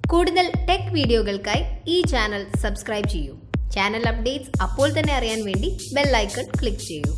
കൂടുതൽ ടെക് വീഡിയോകൾക്കായി ഈ ചാനൽ സബ്സ്ക്രൈബ് ചെയ്യൂ ചാനൽ അപ്ഡേറ്റ്സ് അപ്പോൾ തന്നെ അറിയാൻ വേണ്ടി ബെൽ ഐക്കൺ ക്ലിക്ക് ചെയ്യൂ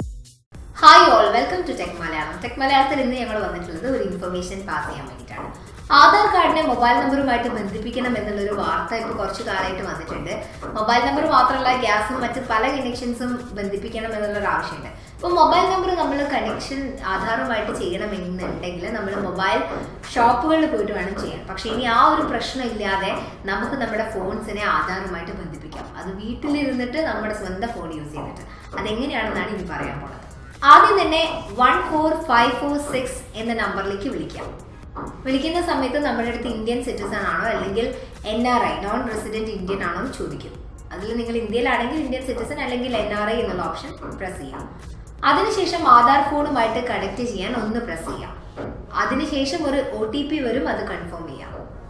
hi all welcome to tech Malayalam tech മലയാളത്തിൽ ഇന്ന് ഞങ്ങൾ വന്നിട്ടുള്ളത് ഒരു ഇൻഫർമേഷൻ പാസ് ചെയ്യാൻ വേണ്ടിയിട്ടാണ് ആധാർ കാർഡിനെ മൊബൈൽ നമ്പറുമായിട്ട് ബന്ധിപ്പിക്കണം എന്നുള്ളൊരു വാർത്ത ഇപ്പോൾ കുറച്ച് കാലമായിട്ട് വന്നിട്ടുണ്ട് മൊബൈൽ നമ്പർ മാത്രമല്ല ഗ്യാസും മറ്റ് പല കണക്ഷൻസും ബന്ധിപ്പിക്കണം എന്നുള്ളൊരു ആവശ്യമുണ്ട് ഇപ്പോൾ മൊബൈൽ നമ്പർ നമ്മൾ കണക്ഷൻ ആധാറുമായിട്ട് ചെയ്യണമെന്നുണ്ടെങ്കിൽ നമ്മൾ മൊബൈൽ ഷോപ്പുകളിൽ പോയിട്ട് വേണം ചെയ്യാൻ പക്ഷേ ഇനി ആ ഒരു പ്രശ്നം ഇല്ലാതെ നമുക്ക് നമ്മുടെ ഫോൺസിനെ ആധാറുമായിട്ട് ബന്ധിപ്പിക്കാം അത് വീട്ടിലിരുന്നിട്ട് നമ്മുടെ സ്വന്തം ഫോൺ യൂസ് ചെയ്തിട്ട് അതെങ്ങനെയാണെന്നാണ് ഇനി പറയാൻ പോകുന്നത് ആദ്യം തന്നെ one four five four six എന്ന നമ്പറിലേക്ക് വിളിക്കാം വിളിക്കുന്ന സമയത്ത് നമ്മുടെ അടുത്ത് ഇന്ത്യൻ സിറ്റിസൺ ആണോ അല്ലെങ്കിൽ N R I non resident Indian ആണോ എന്ന് ചോദിക്കും അതിൽ നിങ്ങൾ ഇന്ത്യയിലാണെങ്കിൽ ഇന്ത്യൻ സിറ്റിസൺ അല്ലെങ്കിൽ എൻ ആർ ഐ എന്നുള്ള ഓപ്ഷൻ പ്രസ് ചെയ്യാം അതിനുശേഷം ആധാർ ഫോണുമായിട്ട് കണക്ട് ചെയ്യാൻ ഒന്ന് പ്രസ് ചെയ്യാം അതിനുശേഷം ഒരു ഒ ടി പി വരും അത് കൺഫേം ചെയ്യാം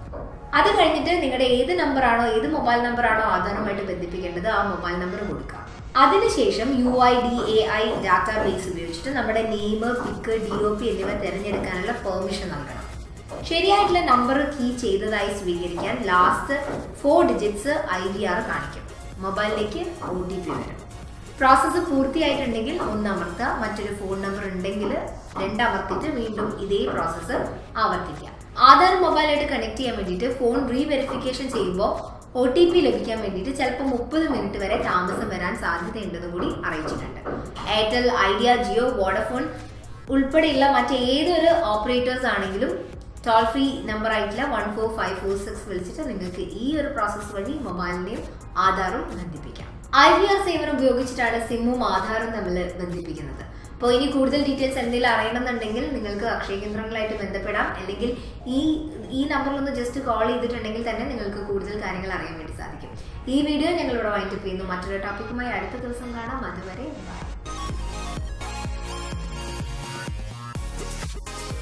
അത് കഴിഞ്ഞിട്ട് നിങ്ങളുടെ ഏത് നമ്പറാണോ ഏത് മൊബൈൽ നമ്പറാണോ ആധാറുമായിട്ട് ബന്ധിപ്പിക്കേണ്ടത് ആ മൊബൈൽ നമ്പർ കൊടുക്കാം അതിനുശേഷം U I D A I database ഉപയോഗിച്ചിട്ട് നമ്മുടെ name pic D O P എന്നിവ തിരഞ്ഞെടുക്കാനുള്ള പെർമിഷൻ നൽകണം ശരിയായിട്ടുള്ള നമ്പർ കീ ചെയ്തതായി സ്വീകരിക്കാൻ last four digits I V R കാണിക്കും മൊബൈലിലേക്ക് ഒ ടി പി വരും പ്രോസസ്സ് പൂർത്തിയായിട്ടുണ്ടെങ്കിൽ ഒന്ന് അമർത്തുക മറ്റൊരു ഫോൺ നമ്പർ ഉണ്ടെങ്കിൽ രണ്ടമർത്തിയിട്ട് വീണ്ടും ഇതേ പ്രോസസ്സ് ആവർത്തിക്കുക ആധാർ മൊബൈലായിട്ട് കണക്ട് ചെയ്യാൻ വേണ്ടിയിട്ട് ഫോൺ റീ വെരിഫിക്കേഷൻ ചെയ്യുമ്പോൾ ഒ ടി പി ലഭിക്കാൻ വേണ്ടിയിട്ട് ചിലപ്പോൾ മുപ്പത് മിനിറ്റ് വരെ താമസം വരാൻ സാധ്യതയുണ്ടെന്ന് കൂടി അറിയിച്ചിട്ടുണ്ട് എയർടെൽ ഐഡിയ ജിയോ വോഡഫോൺ ഉൾപ്പെടെയുള്ള മറ്റേതൊരു ഓപ്പറേറ്റേഴ്സ് ആണെങ്കിലും ടോൾ ഫ്രീ നമ്പർ ആയിട്ടുള്ള one four five four six വിളിച്ചിട്ട് നിങ്ങൾക്ക് ഈ ഒരു പ്രോസസ്സ് വഴി മൊബൈലിനെയും ആധാറും ബന്ധിപ്പിക്കാം ഐ വി ആർ സേവനം ഉപയോഗിച്ചിട്ടാണ് സിമ്മും ആധാറും തമ്മിൽ ബന്ധിപ്പിക്കുന്നത് അപ്പോൾ ഇനി കൂടുതൽ ഡീറ്റെയിൽസ് എന്തെങ്കിലും അറിയണമെന്നുണ്ടെങ്കിൽ നിങ്ങൾക്ക് അക്ഷയ കേന്ദ്രങ്ങളായിട്ട് ബന്ധപ്പെടാം അല്ലെങ്കിൽ ഈ ഈ നമ്പറിലൊന്ന് ജസ്റ്റ് കോൾ ചെയ്തിട്ടുണ്ടെങ്കിൽ തന്നെ നിങ്ങൾക്ക് കൂടുതൽ കാര്യങ്ങൾ അറിയാൻ വേണ്ടി സാധിക്കും ഈ വീഡിയോ ഞങ്ങൾ ഇവിടെ വൈൻഡപ്പ് ചെയ്യുന്നു മറ്റൊരു ടോപ്പിക്കുമായി അടുത്ത ദിവസം കാണാം അതുവരെ ബൈ